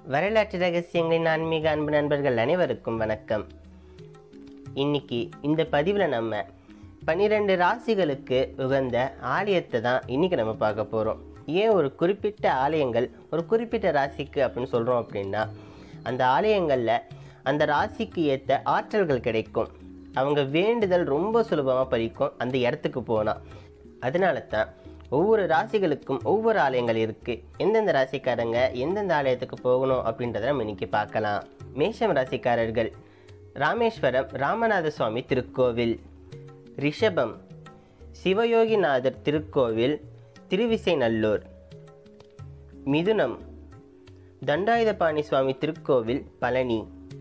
வரலாற்று ரகசியங்களின் ஆன்மீக அன்பு நண்பர்கள் அனைவருக்கும் வணக்கம் இன்னைக்கு இந்த பதிவில் நம்ம பன்னிரெண்டு ராசிகளுக்கு உகந்த ஆலயத்தை தான் இன்னைக்கு நம்ம பார்க்க போகிறோம் ஏன் ஒரு குறிப்பிட்ட ஆலயங்கள் ஒரு குறிப்பிட்ட ராசிக்கு அப்படின்னு சொல்கிறோம் அப்படின்னா அந்த ஆலயங்களில் அந்த ராசிக்கு ஏற்ற ஆற்றல்கள் கிடைக்கும் அவங்க வேண்டுதல் ரொம்ப சுலபமாக பறிக்கும் அந்த இடத்துக்கு போனால் அதனால தான் ஒவ்வொரு ராசிகளுக்கும் ஒவ்வொரு ஆலயங்கள் இருக்குது எந்தெந்த ராசிக்காரங்க எந்தெந்த ஆலயத்துக்கு போகணும் அப்படின்றத நம்ம இன்னைக்கு பார்க்கலாம் மேஷம் ராசிக்காரர்கள் ராமேஸ்வரம் ராமநாத சுவாமி திருக்கோவில் ரிஷபம் சிவயோகிநாதர் திருக்கோவில் திருவிசைநல்லூர் மிதுனம் தண்டாயுதபாணி சுவாமி திருக்கோவில் பழனி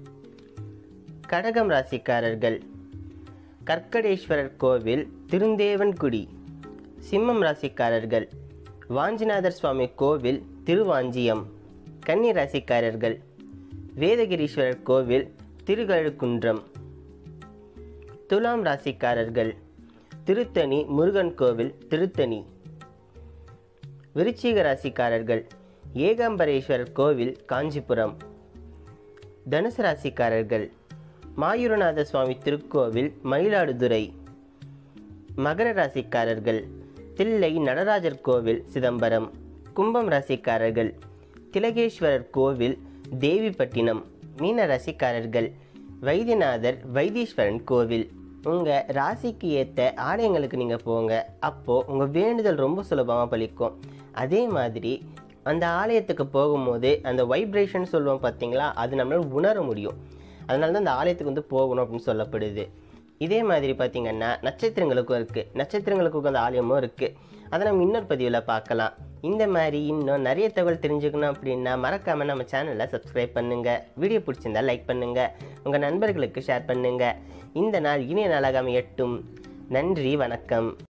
கடகம் ராசிக்காரர்கள் கற்கடேஸ்வரர் கோவில் திருந்தேவன்குடி சிம்மம் ராசிக்காரர்கள் வாஞ்சிநாதர் சுவாமி கோவில் திருவாஞ்சியம் கன்னி ராசிக்காரர்கள் வேதகிரீஸ்வரர் கோவில் திருகழுக்குன்றம் துலாம் ராசிக்காரர்கள் திருத்தணி முருகன் கோவில் திருத்தணி விருச்சிக ராசிக்காரர்கள் ஏகாம்பரேஸ்வரர் கோவில் காஞ்சிபுரம் தனுசு ராசிக்காரர்கள் மாயூரநாத சுவாமி திருக்கோவில் மயிலாடுதுறை மகர ராசிக்காரர்கள் தில்லை நடராஜர் கோவில் சிதம்பரம் கும்பம் ராசிக்காரர்கள் திலகேஸ்வரர் கோவில் தேவிப்பட்டினம் மீன ராசிக்காரர்கள் வைத்தியநாதர் வைத்தீஸ்வரன் கோவில் உங்கள் ராசிக்கு ஏற்ற ஆலயங்களுக்கு நீங்கள் போங்க அப்போது உங்கள் வேண்டுதல் ரொம்ப சுலபமாக பலிக்கும் அதே மாதிரி அந்த ஆலயத்துக்கு போகும்போது அந்த வைப்ரேஷன் சொல்லுவோம் பார்த்தீங்களா அது நம்மளால் உணர முடியும் அதனால தான் அந்த ஆலயத்துக்கு வந்து போகணும் அப்படின்னு சொல்லப்படுது இதே மாதிரி பார்த்தீங்கன்னா நட்சத்திரங்களுக்கும் இருக்குது நட்சத்திரங்களுக்கும் அந்த ஆலயமும் இருக்குது அதை நம்ம இன்னொரு பதிவில் பார்க்கலாம் இந்த மாதிரி இன்னும் நிறைய தகவல் தெரிஞ்சுக்கணும் அப்படின்னா மறக்காமல் நம்ம சேனலை சப்ஸ்கிரைப் பண்ணுங்கள் வீடியோ பிடிச்சிருந்தா லைக் பண்ணுங்கள் உங்கள் நண்பர்களுக்கு ஷேர் பண்ணுங்கள் இந்த நாள் இனிய நாளாக அமையட்டும் நன்றி வணக்கம்